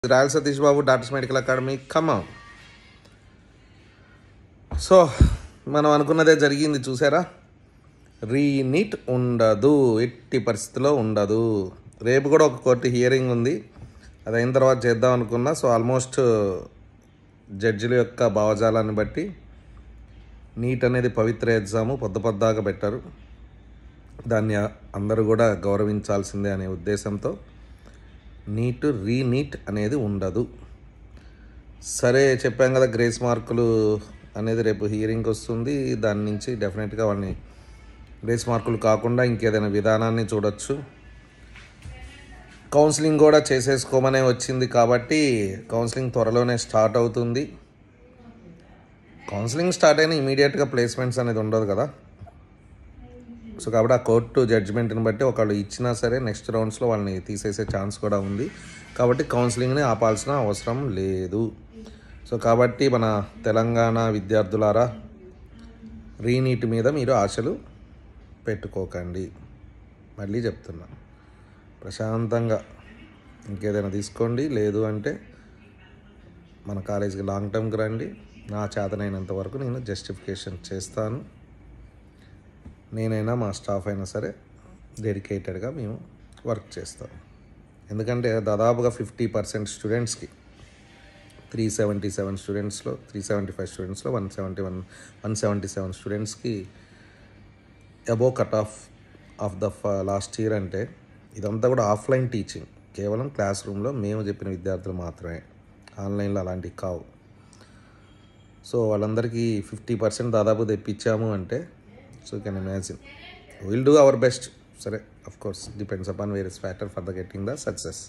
royal Satish Babu Doctors Medical Academy Khammam so మనం అనుకున్నదే జరిగింది చూసారా రీనీట్ ఉండదు ఎట్టి పరిస్థితిలో ఉండదు రేపు కూడా ఒక కోర్టు హియరింగ్ ఉంది అది అయిన తర్వాత చేద్దాం అనుకున్నా సో ఆల్మోస్ట్ జడ్జిల యొక్క భావజాలాన్ని బట్టి నీట్ అనేది పవిత్ర ఎగ్జాము పొద్దు పొద్దాగా పెట్టారు దాన్ని అందరూ కూడా గౌరవించాల్సిందే అనే ఉద్దేశంతో నీట్ రీనీట్ అనేది ఉండదు సరే చెప్పాం కదా గ్రేస్ మార్కులు అనేది రేపు హియరింగ్కి వస్తుంది దాని నుంచి డెఫినెట్గా వాళ్ళని గ్రేస్ మార్కులు కాకుండా ఇంకేదైనా విధానాన్ని చూడొచ్చు కౌన్సిలింగ్ కూడా చేసేసుకోమనే వచ్చింది కాబట్టి కౌన్సిలింగ్ త్వరలోనే స్టార్ట్ అవుతుంది కౌన్సిలింగ్ స్టార్ట్ అయిన ఇమీడియట్గా ప్లేస్మెంట్స్ అనేది ఉండదు కదా సో కాబట్టి ఆ కోర్టు జడ్జిమెంట్ని బట్టి ఒకళ్ళు ఇచ్చినా సరే నెక్స్ట్ రౌండ్స్లో వాళ్ళని తీసేసే ఛాన్స్ కూడా ఉంది కాబట్టి కౌన్సిలింగ్ని ఆపాల్సిన అవసరం లేదు సో కాబట్టి మన తెలంగాణ విద్యార్థులారా రీనీట్ మీద మీరు ఆశలు పెట్టుకోకండి మళ్ళీ చెప్తున్నా ప్రశాంతంగా ఇంకేదైనా తీసుకోండి లేదు అంటే మన కాలేజీకి లాంగ్ టర్మ్కి రండి నా చేతనైనంత వరకు నేను జస్టిఫికేషన్ చేస్తాను నేనైనా మా స్టాఫ్ అయినా సరే డెడికేటెడ్గా మేము వర్క్ చేస్తాం ఎందుకంటే దాదాపుగా ఫిఫ్టీ పర్సెంట్ స్టూడెంట్స్కి త్రీ సెవెంటీ సెవెన్ స్టూడెంట్స్లో త్రీ సెవెంటీ ఫైవ్ స్టూడెంట్స్లో one seventy one one seventy seven స్టూడెంట్స్కి above cut off of the last year అంటే ఇదంతా కూడా ఆఫ్లైన్ టీచింగ్ కేవలం క్లాస్ రూమ్లో మేము చెప్పిన విద్యార్థులు మాత్రమే ఆన్లైన్లో అలాంటివి కావు సో వాళ్ళందరికీ ఫిఫ్టీ పర్సెంట్ దాదాపు తెప్పించాము అంటే so can imagine will do our best సరే of course depends upon various factor for the getting the success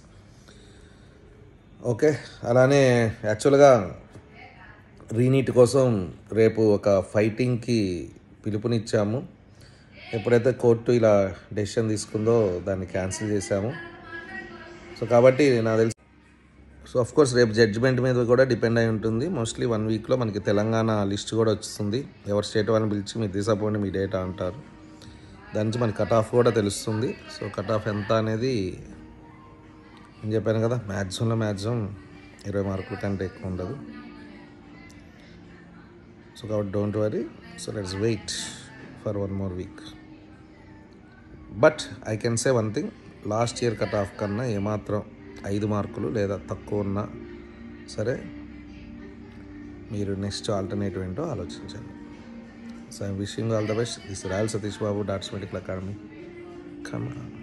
okay అలానే యాక్చువల్గా రీనీట్ కోసం రేపు ఒక ఫైటింగ్కి పిలుపునిచ్చాము ఎప్పుడైతే కోర్టు ఇలా డెసిషన్ తీసుకుందో దాన్ని క్యాన్సిల్ చేశాము సో కాబట్టి నాకు తెలిసి సో అఫ్ కోర్స్ రేపు జడ్జిమెంట్ మీద కూడా డిపెండ్ అయి ఉంటుంది మోస్ట్లీ వన్ వీక్లో మనకి తెలంగాణ లిస్ట్ కూడా వస్తుంది ఎవరి స్టేట్ వాళ్ళని పిలిచి మీరు తీసపోండి మీ డేటా అంటారు దాని నుంచి మనకి కట్ ఆఫ్ కూడా తెలుస్తుంది సో కట్ ఆఫ్ ఎంత అనేది నేను చెప్పాను కదా మ్యాక్సిమంలో మ్యాక్సిమం ఇరవై మార్కుల కంటే ఎక్కువ ఉండదు సో కాబట్టి don't worry so let's wait for one more week but I can say one thing last year cut off కన్నా ఏమాత్రం ఐదు మార్కులు లేదా తక్కువ ఉన్నా సరే మీరు నెక్స్ట్ ఆల్టర్నేటివ్ ఏంటో ఆలోచించండి so I'm wishing all the best this Royal Satish Babu డాట్స్ మెడికల్ అకాడమీ కమ్